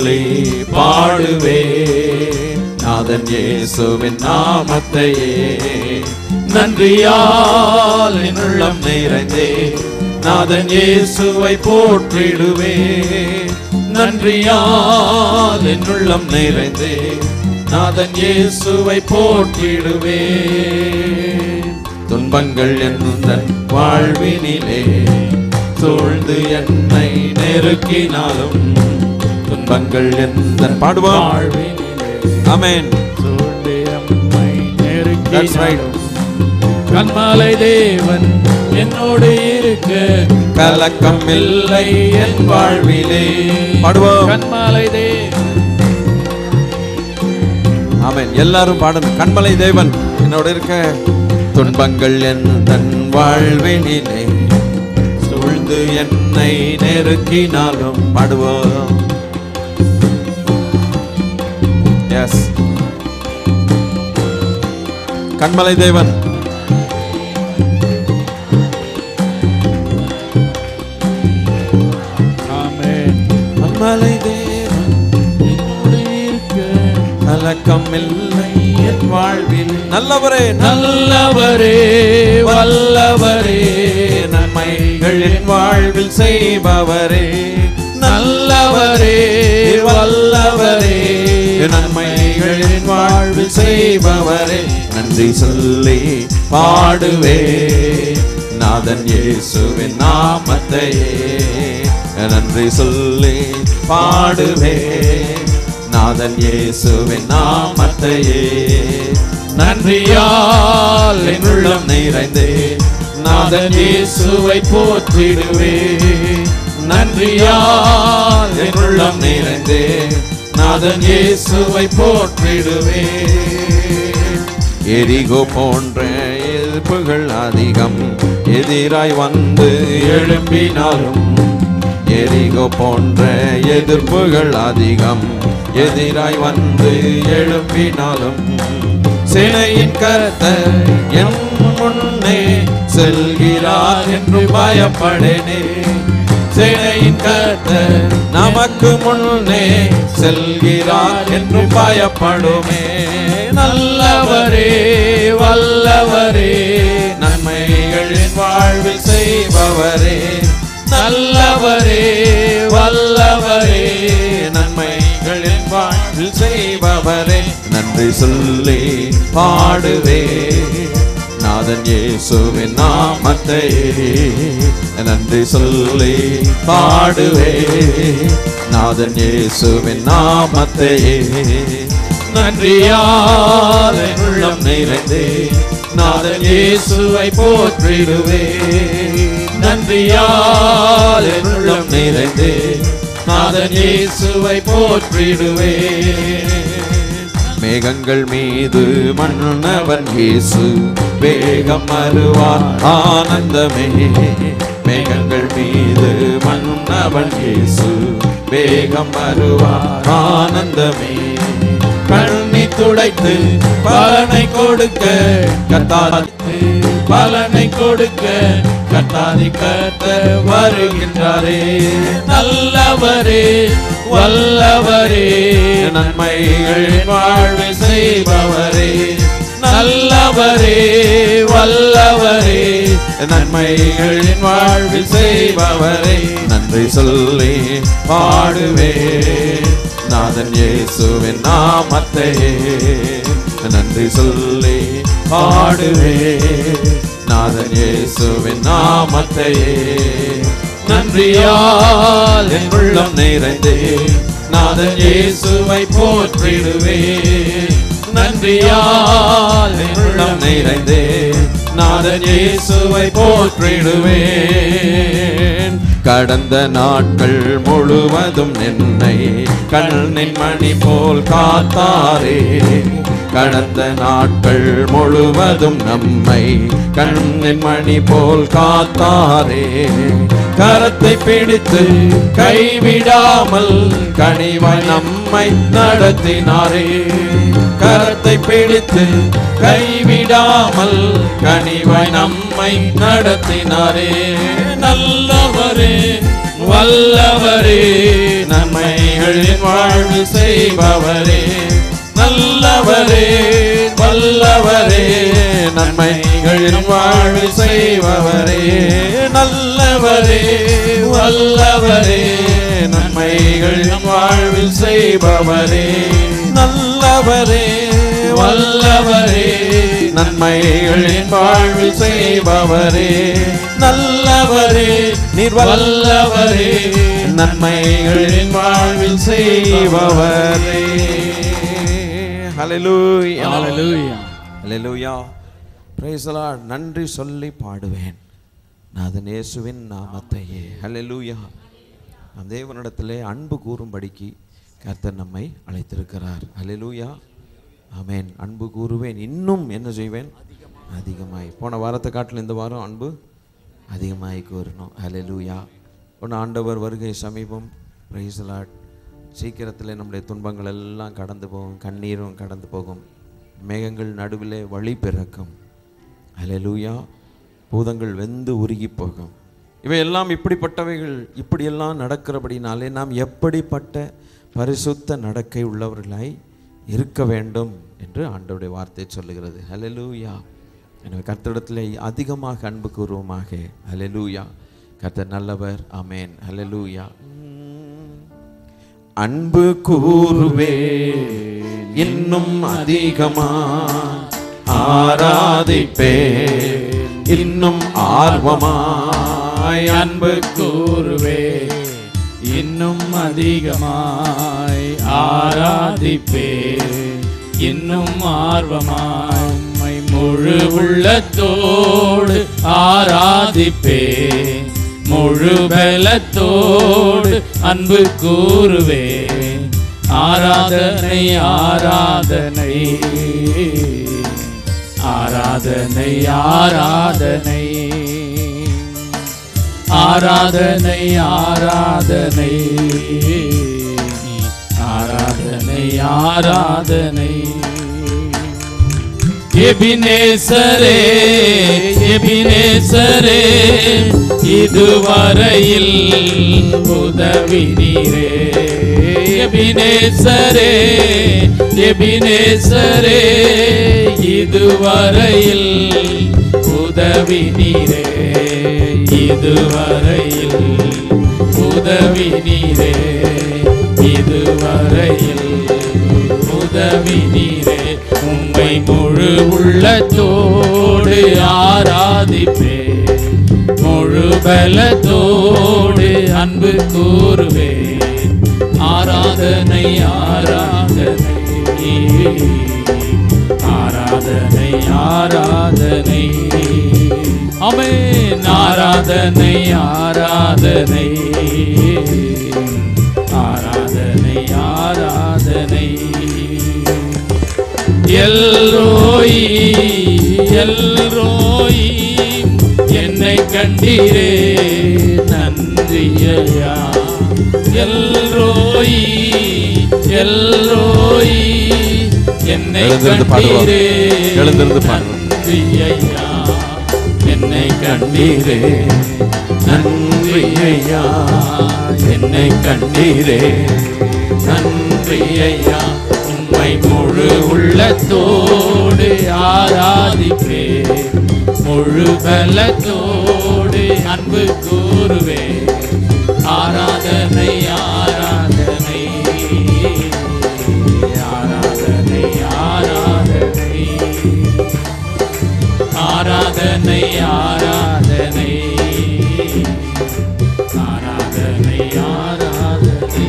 சொல்லி பாடுவே நாதன் இயேசுவின் நாமத்தையே நன்றியால் என் உள்ளம் நிறைந்தே நாதன் இயேசுவை போற்றிடுவே நன்றியால் என் உள்ளம் நிறைந்தே நாதன் இயேசுவை போற்றிடுவே துன்பங்கள் எந்த வாழ்வினிலே சூழ்ந்து என்னை நெருக்கினாலும் துன்பங்கள் எந்த பாடுவோம் வாழ்வினிலே ஆமென் சூழ்ந்து எம்மை That's right. நெருக்கினாலும் கண்மாலை தேவன் என்னோடு இருக்க கலக்கம் இல்லை என் வாழ்விலே பாடுவோம் கண்மாலை தேவன் ஆமென் எல்லாரும் பாடணும் கண்மலை தேவன் என்னோட இருக்க துன்பங்கள் என் தன் வாழ்வினிலே சூழ்ந்து என்னை நெருக்கினாலும் பாடுவோம் எஸ் கண்மலை தேவன் ஆமென் கண்மலை தேவன் என்னோடு இருக்க கலக்கம் இல்லை என் வாழ்வில் நல்லவரே நல்லவரே வல்லவரே நன்மைகள் என் வாழ்வில் செய்பவரே நல்லவரே வல்லவரே நன்மைகள் என் வாழ்வில் செய்பவரே நன்றி சொல்லி பாடுவே நாதன் இயேசுவின் நாமத்தையே நன்றி சொல்லி பாடுவே நாதன் இயேசுவின் நாமத்தையே நன்றியால் என் உள்ளம் நிறைந்தே நாதன் இயேசுவை போற்றிடுவே நன்றியால் என் உள்ளம் நிறைந்தே நாதன் இயேசுவை போற்றிடுவே எரிகோ போன்ற எதிர்ப்புகள் அதிகம் எதிராய் வந்து எழும்பினாலும் எரிகோ போன்ற எதிர்ப்புகள் அதிகம் எதிராய் வந்து எழும்பினாலும் சிலையின் கர்த்தர் என் முன்னே செல்கிறார் என்று பயப்படனே சிலையின் கர்த்தர் நமக்கு முன்னே செல்கிறார் என்று பயப்படுமே நல்லவரே வல்லவரே நன்மைகளின் வாழ்வில் செய்பவரே நல்லவரே வல்லவரே நன்மைகளின் வாழ்வில் செய்பவரே நன்றி சொல்லி பாடுவே நாதன் இயேசுவின் நாமத்தையே நன்றி சொல்லி பாடுவே நாதன் இயேசுவின் நாமத்தையே நன்றியால் என் உள்ளம் நிறைந்தே நாதன் இயேசுவை போற்றிடுவே நன்றியால் என் உள்ளம் நிறைந்தே நாதன் இயேசுவை போற்றிடுவே மேகங்கள் மீது மன்னவன் இயேசு வேகம் வருவார் ஆனந்தமே மேகங்கள் மீது மன்னவன் இயேசு வேகம் வருவார் ஆனந்தமே கண்ணி துடைத்து பலனை கொடுக்க கத்தாதி பலனை கொடுக்க கத்தாதி கத்த வருகின்றாரே நல்லவரே வல்லவரே நன்மைகள் வாழ்வை செய்பவரே நல்லவரே வல்லவரே நன்மைகளின் வாழ்வில் செய்பவரே நன்றி சொல்லி பாடுவே நாதன் இயேசுவின் நாமத்தையே நன்றி சொல்லி பாடுவே நாதன் இயேசுவின் நாமத்தையே நன்றியால் என் உள்ளம் நிறைந்தே நாதன் இயேசுவை போற்றிடுவே நன்றியால் என் உள்ளம் நிறைந்தே நாதன் இயேசுவை போற்றிடுவேன் கடந்த நாட்கள் முழுவதும் என்னை கண்ணின் மணி போல் காத்தாரே கடந்த நாட்கள் முழுவதும் நம்மை கண்ணின் மணி போல் காத்தாரே கரத்தை பிடித்து கைவிடாமல் கனிவாய் நம்மை நடத்தினாரே கரத்தை பிடித்து கைவிடாமல் கனிவாய் நம்மை நடத்தினாரே நல்லவரே வல்லவரே நன்மைகளின் வாழ்வு செய்பவரே நல்லவரே வல்லவரே நன்மைகளின் வாழ்வு செய்பவரே நல்லவரே வல்லவரே நன்மைகளின் வாழ்வில் செய்பவரே நல்லவரே வல்லவரே நன்மைகளின் வாழ்வில் செய்பவரே நல்லவரே நீர் வல்லவரே நன்மைகளின் வாழ்வில் செய்பவரே ஹalleluya ஹalleluya ஹalleluya praise the lord நன்றி சொல்லி பாடுவேன் நாதன் இயேசுவின் நாமத்தையே ஹalleluya நம் தேவனிடத்திலே அன்பு கூறும்படிக்கு கர்த்தர் நம்மை அழைத்திருக்கிறார் ஹalleluya ஆமென் அன்பு கூறுவேன் இன்னும் என்ன செய்வேன் அதிகமாய் போன வாரத்தை காட்டில் இந்த வாரம் அன்பு அதிகமாய் கூறணும் ஹalleluya ஒன்று ஆண்டவர் வருகை சமீபம் praise the lord சீக்கிரத்தில் நம்முடைய துன்பங்கள் எல்லாம் கடந்து போகும் கண்ணீரும் கடந்து போகும் மேகங்கள் நடுவிலே வழி பிறக்கும் ஹalleluya பூதங்கள் வெந்து உருகி போகும் இவையெல்லாம் இப்படிப்பட்டவைகள் இப்படியெல்லாம் நடக்கிறபடினாலே நாம் எப்படிப்பட்ட பரிசுத்த நடக்கை உள்ளவர்களாய் இருக்க வேண்டும் என்று ஆண்டவருடைய வார்த்தை சொல்லுகிறது ஹalleluya எனவே கர்த்தரிடத்திலே அதிகமாக அன்பு கூறுவோமாக ஹalleluya கர்த்தர் நல்லவர் ஆமென் ஹalleluya அன்பு கூறுவே இன்னும் அதிகமா ஆராதிப்பே இன்னும் ஆர்வமாய் அன்பு கூறுவே இன்னும் அதிகமாய் ஆராதிப்பே இன்னும் ஆர்வமாய் உம்மை முழு உள்ளத்தோடு ஆராதிப்பே முழு பலத்தோடு அன்பு கூறுவே ஆராதனை ஆராதனை ஆராதனை ஆராதனை ஆராதனை ஆராதனை ஆராதனை ஆராதனை எபினேசரே எபினேசரே இதுவரையில் உதவி நீரே எபினேசரே எபினேசரே இதுவரையில் உதவி நீரே இதுவரையில் உதவி நீரே இதுவரையில் உதவி நீரே உம்மை முழு உள்ளத்தோடு ஆராதிப்பே முழு பலத்தோடு அன்பு கூறுவே ஆராதனை ஆராதனை ஆராதனை ஆராதனை அமேன் ஆராதனை ஆராதனை ஆராதனை ஆராதனை எல்ரோயி எல்ரோயி என்னை கண்டீரே நன்றியா எல்ரோயி எல்ரோயி என்னை எழுந்திருந்து பாடுவோம். கண்டீரே எழுந்திருந்து பாடுவோம். நன்றி ஐயா என்னை கண்டீரே நன்றி ஐயா என்னை கண்டீரே நன்றி ஐயா உம்மை முழு உள்ளத்தோடு ஆராதிப்பே முழு பலத்தோடு அன்பு கூறுவே ஆராதனை ஆராதனை ஆராதனை ஆராதனை ஆராதனை ஆராதனை ஆராதனை ஆராதனை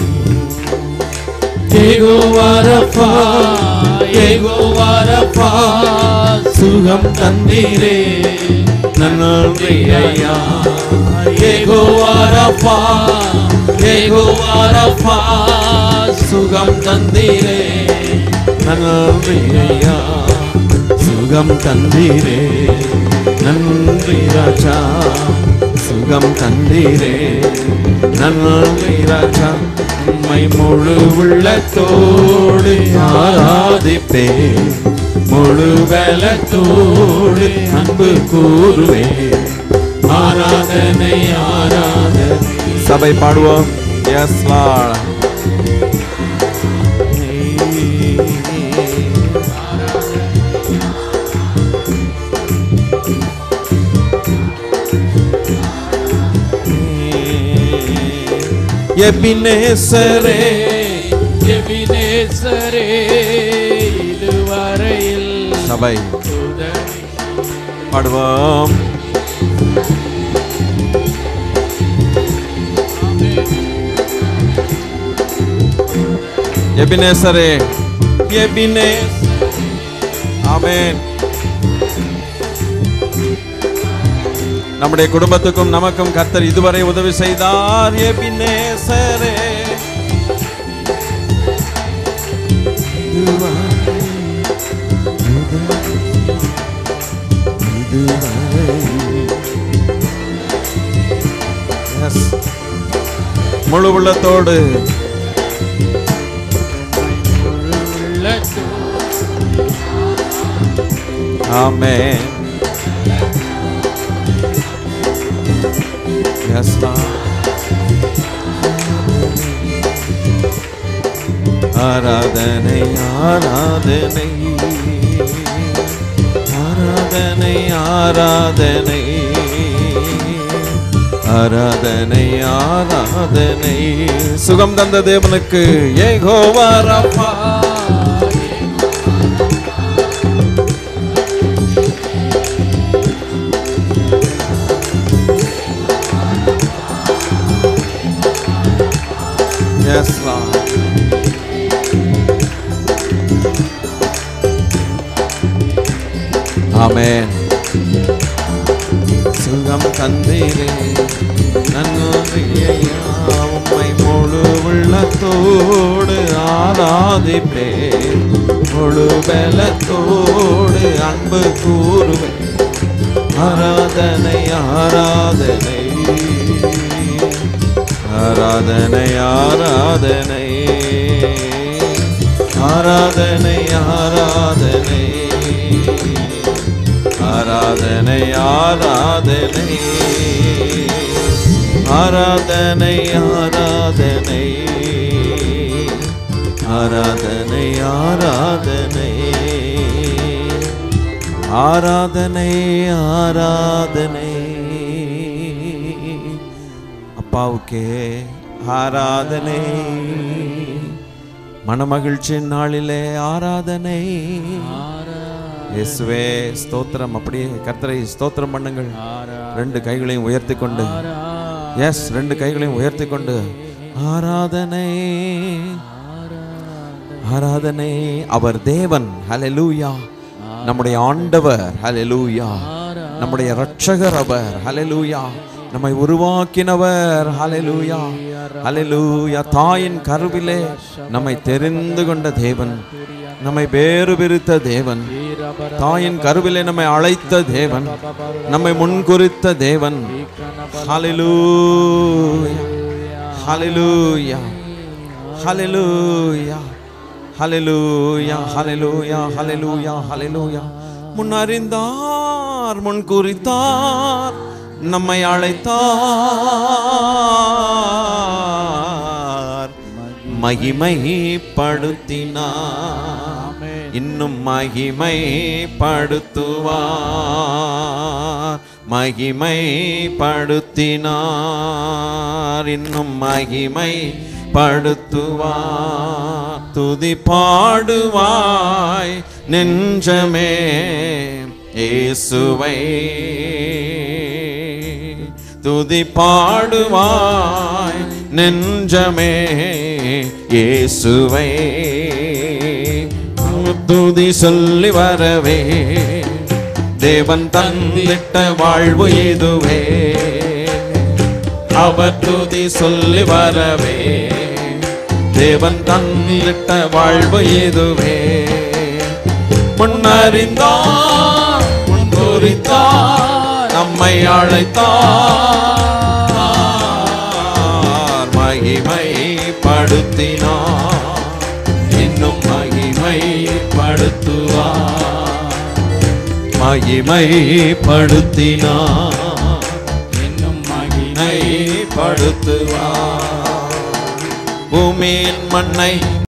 ஏகோவாரப்பா ஏகோவாரப்பா சுகம் தந்தீரே நன்றி ஐயா ஏகோவாரப்பா ஏகோவாரப்பா சுகம் தந்தீரே நன்றி ஐயா சுகம் தந்தீரே நன்றி ராஜா சுகம் தந்தீரே நன்றி ராஜா உம்மை முழு உள்ளத்தோடு ஆராதிப்பே முழு பலத்தோடு அன்பு கூறுவே ஆராதனை ஆராதனை சபை பாடுவோம் எஸ் லார்ட் எபினேசரே எபினேசரே இதுவரையில் சபை உதவி பாடுவோம் எபினேசரே எபினேஸ் ஆமென் நம்முடைய குடும்பத்துக்கும் நமக்கும் கர்த்தர் இதுவரை உதவி செய்தார் எபினேசரே Yes. முழு உள்ளத்தோடு உள்ளத்தோ ஆமென் Yes, Lord. ஆராதனை ஆராதனை ஆராதனை ஆராதனை ஆராதனை ஆராதனை சுகம் தந்த தேவனுக்கு ஏகோவாரப்பா Yes, Lord. ஆமென் சுகம் தந்தீரே நன்மையா உம்மை முழு உள்ளத்தோடு ஆராதிப்பேன் முழு பலத்தோடு அன்பு கூறுவேன் ஆராதனை ஆராதனை ஆராதனை ஆராதனை ஆராதனை ஆராதனை ஆராதனை ஆராதனை ஆராதனை ஆராதனை ஆராதனை ஆராதனை ஆராதனை ஆராதனை அப்பாவுக்கே ஆராதனை மனமகிழ்ச்சி நாளிலே ஆராதனை இயேசுவே ஸ்தோத்திரம் அப்படியே கர்த்தரை ஸ்தோத்திரம் பண்ணுங்கள் ரெண்டு கைகளையும் உயர்த்தி கொண்டு எஸ் ரெண்டு கைகளையும் உயர்த்தி கொண்டு ஆராதனை ஆராதனை அவர் தேவன் ஹalleluya நம்முடைய ஆண்டவர் ஹalleluya நம்முடைய இரட்சகர் அவர் ஹalleluya நம்மை உருவாக்கினவர் ஹalleluya ஹalleluya தாயின் கருவிலே நம்மை தெரிந்து கொண்ட தேவன் நம்மை வேறு பிரித்த தேவன் தாயின் கருவிலே நம்மை அழைத்த தேவன் நம்மை முன்குறித்த தேவன் ஹalleluya ஹalleluya ஹalleluya ஹalleluya ஹalleluya ஹalleluya ஹalleluya முன்னறிந்தார் முன் குறித்தார் நம்மை அழைத்தார் மகிமைப்படுத்தினார் இன்னும் மகிமைப்படுத்துவார் மகிமைப்படுத்தினார் இன்னும் மகிமை படுத்துவார் துதி பாடுவாய் நெஞ்சமே இயேசுவை துதி பாடுவாய் நெஞ்சமே இயேசுவை துதி சொல்லி வரவே தேவன் தந்திட்ட வாழ்வு இதுவே அவர் துதி சொல்லி வரவே தேவன் தந்திட்ட வாழ்வு இதுவே முன்னறிந்தார் முன் குறித்தார் நம்மை அழைத்தார் மகிமைப்படுத்தினார் இன்னும் மகிமைப்படுத்துவார் மகிமைப்படுத்தினார் இன்னும் மகிமை படுத்துவார் பூமியின் மண்ணை